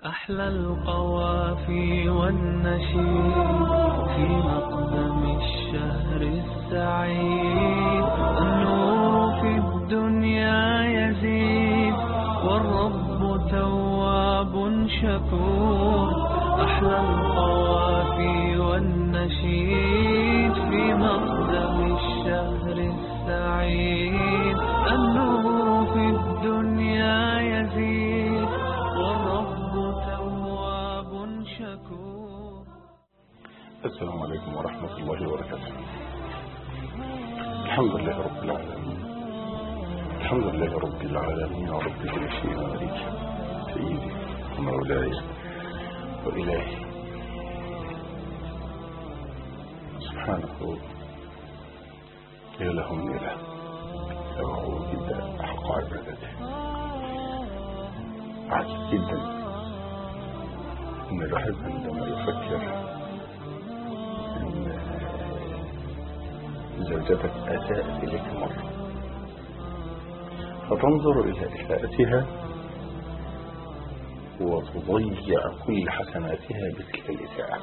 أحلى القوافي والنشيد في مقدم الشهر السعيد النور في الدنيا يزيد والرب تواب شكور أحلى القوافي والنشيد في مقدم الشهر السعيد النور في الدنيا يزيد والرب تواب شكور السلام عليكم ورحمة الله وبركاته الحمد لله رب العالمين الحمد لله رب العالمين ورب كل شيء مليك سيدي ومولاي وإلهي سبحانه لا له من إله له جدا أحق عبادته عجيب جدا إن الواحد عندما يفكر إن زوجتك أساءت إليك مرة فتنظر إلى إساءتها وتضيع كل حسناتها بتلك الإساءة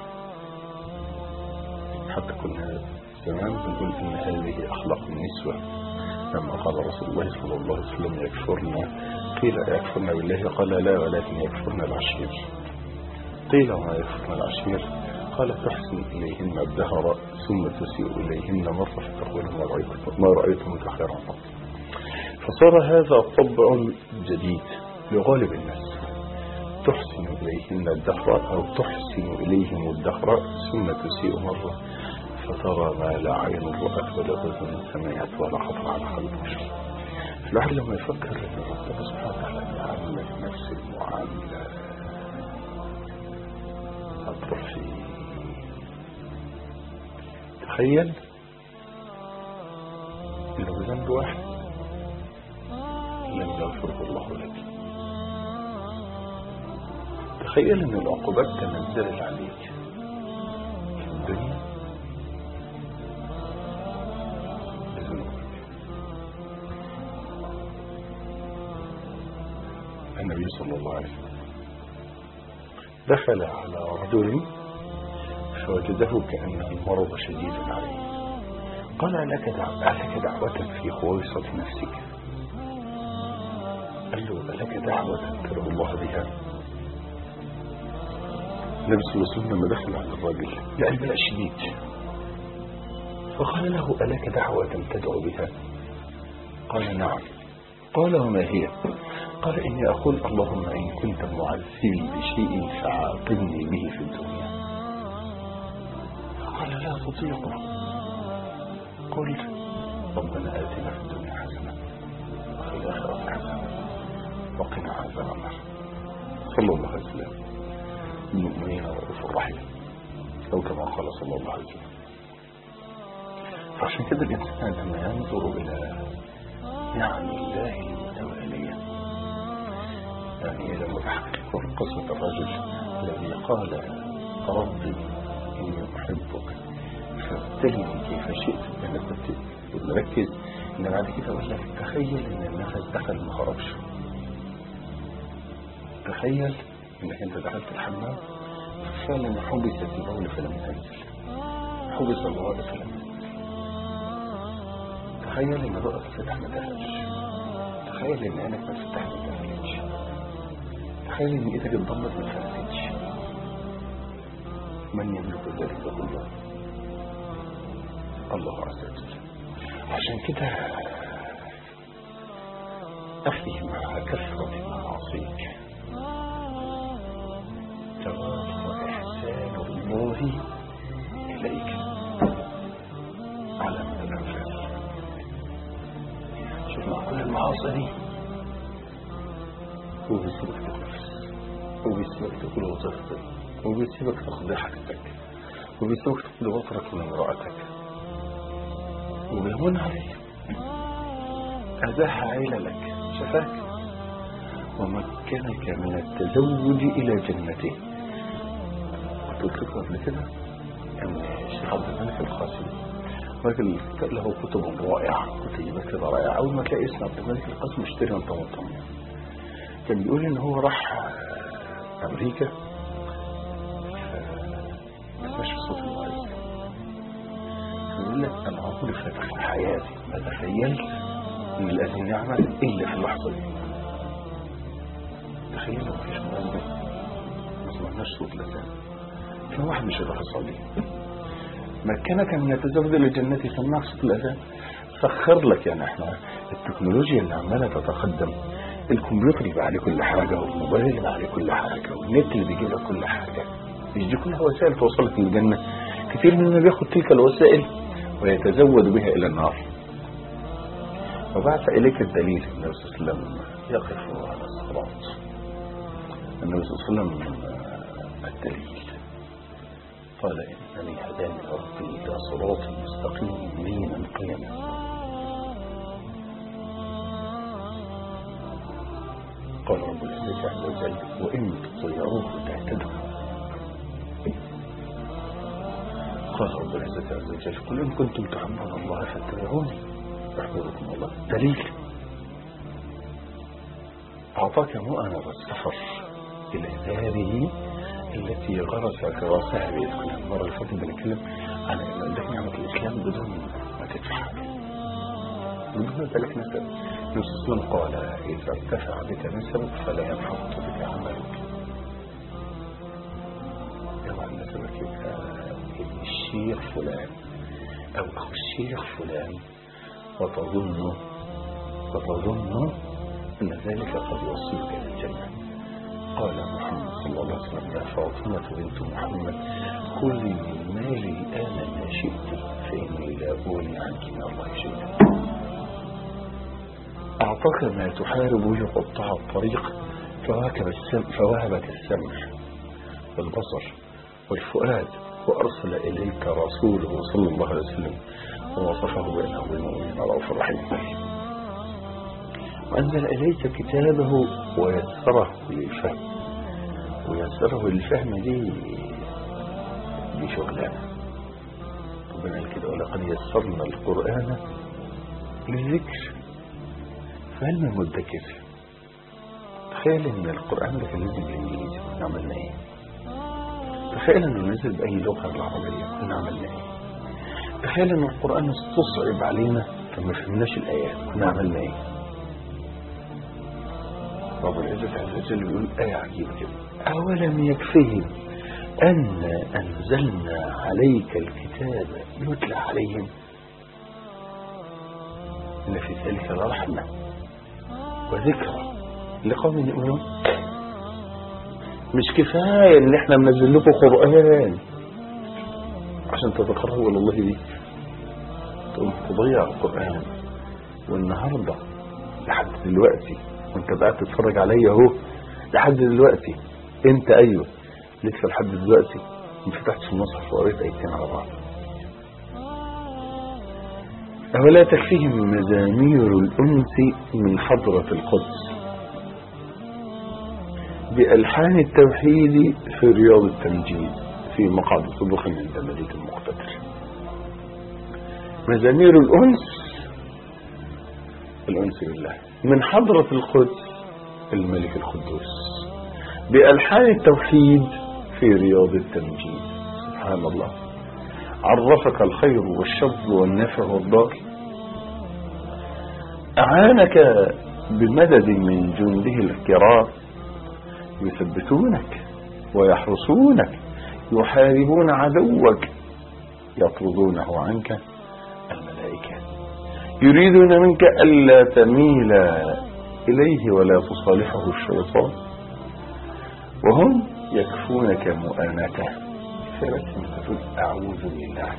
حتى كنا زمان بنقول إن هذه أخلاق النسوة لما قال رسول الله صلى الله عليه وسلم يكفرن قيل يكفرن بالله قال لا ولكن يكفرن العشير قيل وما يكفرن العشير قال تحسن إليهن الدهر ثم تسيء إليهن مرة فتقول ما رأيت ما رأيت منك خيرا قط فصار هذا طبع جديد لغالب الناس تحسن إليهن الدهر أو تحسن إليهم الدهر ثم تسيء مرة فترى ما لا عين رأت ولا أذن سمعت ولا خطر على قلب بشر الواحد لما يفكر أن ربنا سبحانه وتعالى يعاملك نفس المعاملة الطرفي تخيل انه بذنب واحد لم يغفره الله لك تخيل ان العقوبات تنزلت عليك في الدنيا بذنوبك النبي صلى الله عليه وسلم دخل على رجل فوجده كأن المرض شديد عليه قال ألك دعوة, ألك دعوة في خويصة نفسك قال له ألك دعوة تدعو الله بها النبي صلى الله عليه وسلم لما دخل على الرجل لقى البلاء شديد فقال له ألك دعوة تدعو بها قال نعم قال وما هي قال إني أقول اللهم إن كنت معذبي بشيء فعاقبني به في الدنيا قال لا تطيقه قلت ربنا آتنا في الدنيا حسنة وفي الآخرة حسنة وقنا عذاب النار صلى الله عليه وسلم المؤمنين رؤوف الرحيم أو كما قال صلى الله عليه وسلم فعشان كده الإنسان لما ينظر إلى نعم الله المتوالية يعني لما بحكي لكم قصة الرجل الذي قال ربي إني أحبك فابتلني كيف شئت أنا كنت مركز إن بعد كده أقول لك تخيل إن النفس دخل ما خرجش تخيل إنك أنت دخلت الحمام فعلا حبست البول فلم تنزل حبس الغائط فلم تنزل تخيل إن بقى فتح ما دخلش تخيل إن عينك ما فتح ما دخلتش تخيل إن إيدك اتضمت ما فتحتش من يملك ذلك كله الله عز وجل عشان كده أخي مع كثرة معاصيك جواب إحسان الله إليك على من الأنفاس شوف مع كل المعاصي دي هو بيسيبك تتنفس هو بيسيبك تقول وظيفتك هو بيسيبك تقضي حاجتك هو بيسيبك تقضي وطرك من امرأتك وبيهون عليك أداها عيلة لك شفاك ومكنك من التزوج إلى جنته قلت لكم قبل كده أن الشيخ عبد الملك القاسم راجل له كتب رائعة كتيبة كده رائعة أول ما تلاقي اسم عبد الملك القاسم اشتري وانت مطمن كان بيقول إن هو راح أمريكا ما اسمعش صوت المؤذن يقول لك أنا عمري في حياتي ما تخيلت إن الأذان يعمل إلا في اللحظة دي تخيل لو مفيش مؤذن ما سمعناش صوت الأذان كان واحد مش هيروح يصلي مكنك من يتزود للجنة سماع صوت الأذان سخر لك يعني احنا التكنولوجيا اللي عمالة تتقدم الكمبيوتر يبقى عليه كل حاجة والموبايل يبقى عليه كل حاجة والنت اللي بيجي لك كل حاجة مش دي كلها وسائل توصلك للجنة كتير مننا بياخد تلك الوسائل ويتزود بها إلى النار وبعث إليك الدليل النبي صلى الله عليه وسلم يقف على الصراط النبي صلى الله عليه وسلم الدليل قال إنني هداني ربي إلى صراط مستقيم دينا قيما قال رب العزة عز وجل وإن تطيعوه تهتدوا قال رب العزة عز وجل قل إن كنتم تحبون الله فاتبعوني يحببكم الله دليل أعطاك مؤنة السفر إلى داره التي غرس غراسها بإذن المرة اللي فاتت بنتكلم عن إن عندك نعمة الإسلام بدون ما تدفع حاجة بدون ذلك نسب النبي صلى الله عليه وسلم قال إذا ارتفع بك نسبك فلا ينحط بك عملك يضع نسبك يبقى ابن الشيخ فلان أو أخو الشيخ فلان وتظن وتظن أن ذلك قد يوصلك إلى الجنة قال محمد صلى الله عليه وسلم يا فاطمة بنت محمد كلي من مالي آن ما شئت فإني لا أغني عنك من الله شيئا أعطاك ما تحارب ويقطع الطريق فواكب السمع فوهبك السمع والبصر والفؤاد وأرسل إليك رسوله صلى الله عليه وسلم ووصفه بأنه بالمؤمنين رؤوف رحيم وأنزل إليك كتابه ويسره للفهم ويسره للفهم دي دي شغلانة ربنا قال كده ولقد يسرنا القرآن للذكر فهل من مدكر تخيل ان القرآن ده كان نزل بالانجليزي كنا عملنا ايه تخيل انه نزل باي لغة العربية كنا عملنا ايه تخيل ان القرآن استصعب علينا فما فهمناش الايات كنا عملنا ايه رب العزة عز وجل بيقول آية عجيبة كده أولم يكفهم أن أنزلنا عليك الكتاب يتلى عليهم إن في ذلك لرحمة وذكرى لقوم يؤمنون مش كفاية ان احنا منزل لكم قرآن عشان تتقربوا الى الله بيه تقوم تضيع القرآن والنهاردة لحد دلوقتي وانت قاعد تتفرج عليا اهو لحد دلوقتي انت ايوه لسه لحد دلوقتي ما فتحتش المصحف وقريت ايتين على بعض أولا تكفيهم مزامير الأنس من حضرة القدس بألحان التوحيد في رياض التمجيد في مقعد صدق عند مليك المقتدر مزامير الأنس الأنس بالله من حضرة القدس الملك القدوس بألحان التوحيد في رياض التمجيد سبحان الله عرفك الخير والشر والنفع والضار أعانك بمدد من جنده الكرام يثبتونك ويحرسونك يحاربون عدوك يطردونه عنك الملائكة يريدون منك ألا تميل إليه ولا تصالحه الشيطان وهم يكفونك مؤانته فبس تقول أعوذ بالله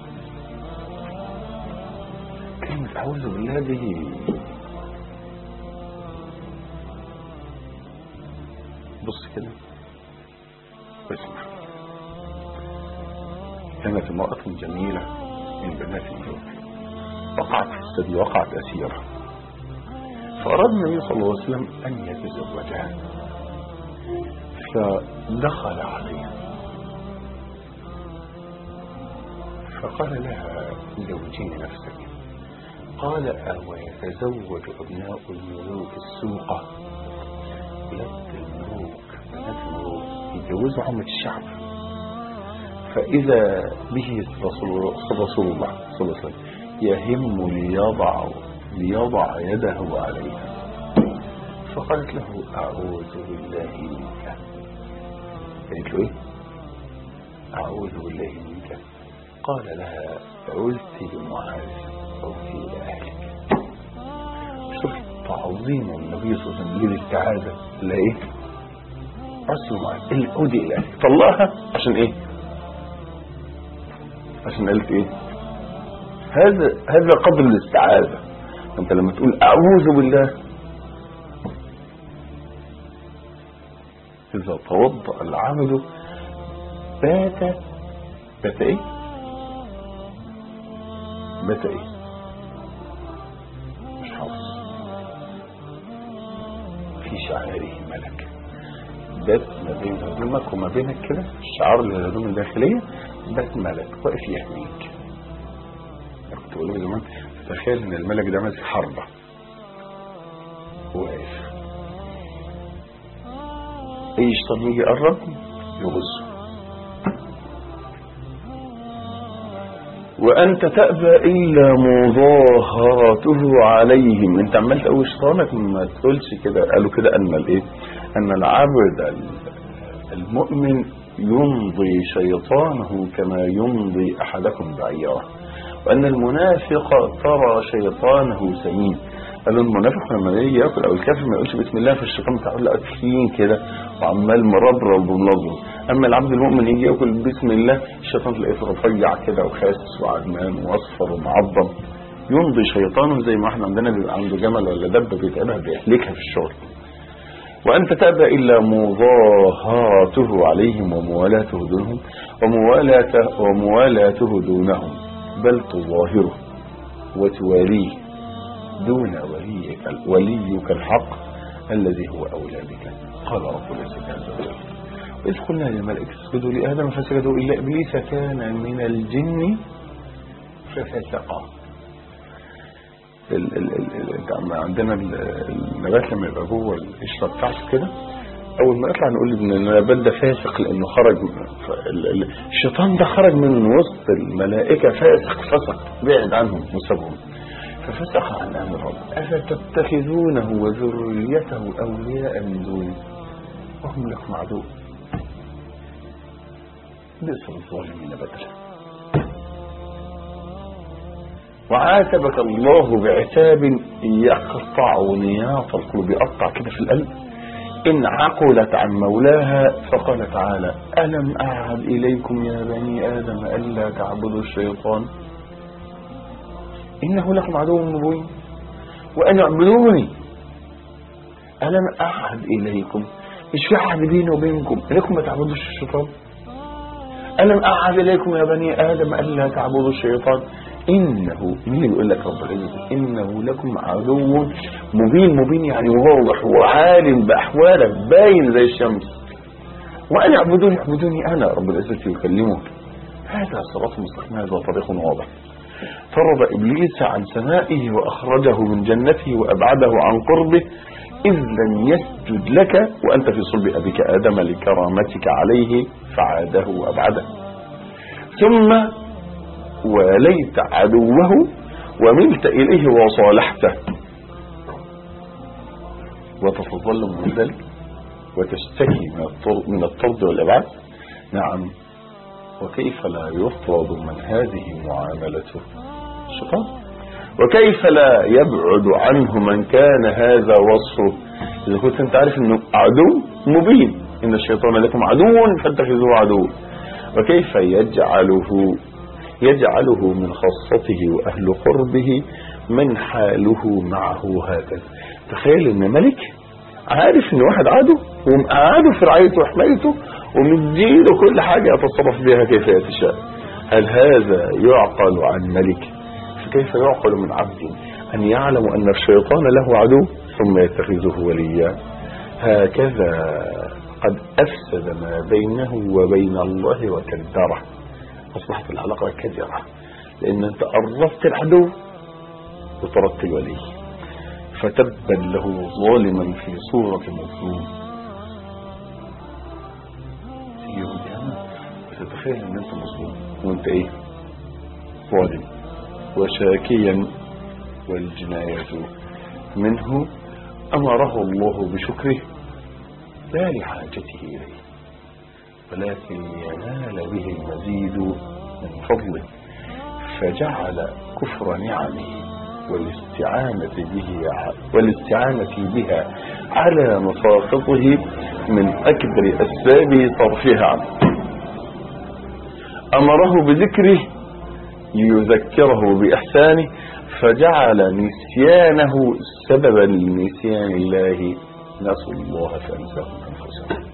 كلمة أعوذ بالله دي بص كده واسمع كانت امرأة جميلة من بنات اليوم وقعت في السبي وقعت أسيرة فأراد النبي صلى الله عليه وسلم أن يتزوجها فدخل عليها فقال لها زوجيني نفسك قال أو يتزوج أبناء الملوك السوقة بلد الملوك بلد الملوك يجوزوا عامة الشعب فإذا به رسول, رسول الله صلى الله عليه وسلم يهم ليضع ليضع يده عليها فقالت له أعوذ بالله منك قالت له إيه أعوذ بالله منك قال لها عزت بمعاذ أوفي إلى أهلك شوف تعظيم النبي صلى الله عليه وسلم للاستعاذة لا إيه عزت معاذ الأودي إلى أهلك طلعها عشان إيه عشان قالت إيه هذا هذا قدر الاستعاذة أنت لما تقول أعوذ بالله إذا توضأ العبد بات بات إيه بات إيه مش حافظ في شعائره ملك بات ما بين هدومك وما بينك كده الشعار للهدوم الداخلية بات ملك واقف يحميك كنت بقول زمان تخيل ان الملك ده ماسك حربة واقف اي شيطان يجي يقرب يغزه وانت تأبى الا مظاهرته عليهم انت عمال تقول شيطانك ما تقولش كده قالوا كده ان الايه ان العبد المؤمن يمضي شيطانه كما يمضي احدكم بعيره وان المنافق ترى شيطانه سمين قالوا المنافق لما يجي ياكل او الكافر ما يقولش بسم الله فالشيطان بتاعه له تخين كده وعمال مربرب ومنظم اما العبد المؤمن يجي ياكل بسم الله الشيطان تلاقيه رفيع كده وخاسس وعدمان واصفر ومعظم يمضي شيطانه زي ما احنا عندنا بيبقى عنده جمل ولا دبه بيتعبها بيهلكها في الشغل وأنت تأبى إلا مظاهرته عليهم وموالاته دونهم وموالاته, وموالاته دونهم بل تظاهره وتواليه دون وليك, وليك الحق الذي هو أولى بك قال رب العزة عز وجل وإذ قلنا للملائكة اسجدوا لآدم فسجدوا إلا إبليس كان من الجن ففسقا ال ال ال عندنا النبات لما يبقى جوه القشره بتاعته كده اول ما يطلع نقول ان النبات ده فاسق لانه خرج الشيطان ده خرج من وسط الملائكه فاسق فسق بعد عنهم وسابهم ففسق عن امر رب افتتخذونه وذريته اولياء من دونه وهم لكم عدو بئس الظالمين بدلا وعاتبك الله بعتاب يقطع نياط القلوب يقطع كده في القلب إن عقلت عن مولاها فقال تعالى ألم أعهد إليكم يا بني آدم ألا تعبدوا الشيطان إنه لكم عدو مبين وأن اعبدوني ألم أعهد إليكم مش في عهد بيني وبينكم إنكم ما تعبدوش الشيطان ألم أعهد إليكم يا بني آدم ألا تعبدوا الشيطان إنه مين يقول لك رب العزة إنه لكم عدو مبين مبين يعني واضح وعالم بأحوالك باين زي الشمس وأن اعبدوني اعبدوني أنا رب العزة يكلمه هذا صراط مستقيم هذا طريق واضح طرد إبليس عن سمائه وأخرجه من جنته وأبعده عن قربه إذ لم يسجد لك وأنت في صلب أبيك آدم لكرامتك عليه فعاده وأبعده ثم وليت عدوه وملت إليه وصالحته وتتظلم من ذلك وتشتكي من الطرد, من الطرد والإبعاد نعم وكيف لا يطرد من هذه معاملته الشيطان وكيف لا يبعد عنه من كان هذا وصفه إذا كنت أنت عارف أنه عدو مبين إن الشيطان لكم عدو فاتخذوه عدو وكيف يجعله يجعله من خاصته وأهل قربه من حاله معه هكذا تخيل ان ملك عارف ان واحد عدو ومقعده في رعايته وحمايته ومديله كل حاجة يتصرف بها كيف يتشاء هل هذا يعقل عن ملك فكيف يعقل من عبد أن يعلم أن الشيطان له عدو ثم يتخذه وليا هكذا قد أفسد ما بينه وبين الله وكدره أصبحت العلاقة كدرة لأن أنت قربت العدو وطردت الولي فتبا له ظالما في صورة مظلوم تخيل ان انت مظلوم وانت ايه ظالم وشاكيا والجناية منه أمره الله بشكره لا لحاجته إليه ولكن ينال به المزيد من فضله فجعل كفر نعمه والاستعانة به والاستعانة بها على مساقطه من أكبر أسباب صرفها عنه أمره بذكره ليذكره بإحسانه فجعل نسيانه سببا لنسيان الله نسوا الله فأنساهم أنفسهم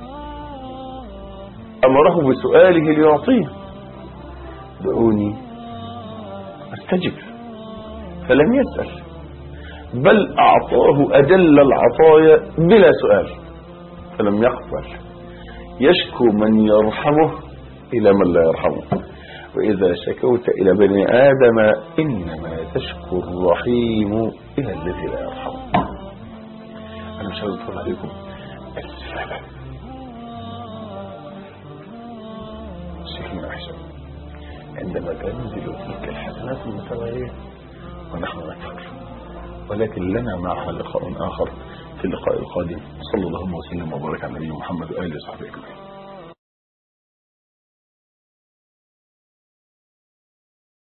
أمره بسؤاله ليعطيه دعوني أستجب فلم يسأل بل أعطاه أجل العطايا بلا سؤال فلم يقبل يشكو من يرحمه إلى من لا يرحمه وإذا شكوت إلى بني آدم إنما تشكو الرحيم إلى الذي لا يرحمه أنا مش عاوز أطلع عليكم السلام شيخنا أحسن عندما تنزل تلك الحسنات المتوالية ونحن نكفر ولكن لنا معها لقاء آخر في اللقاء القادم صلى الله وسلم وبارك على نبينا محمد وآله وصحبه أجمعين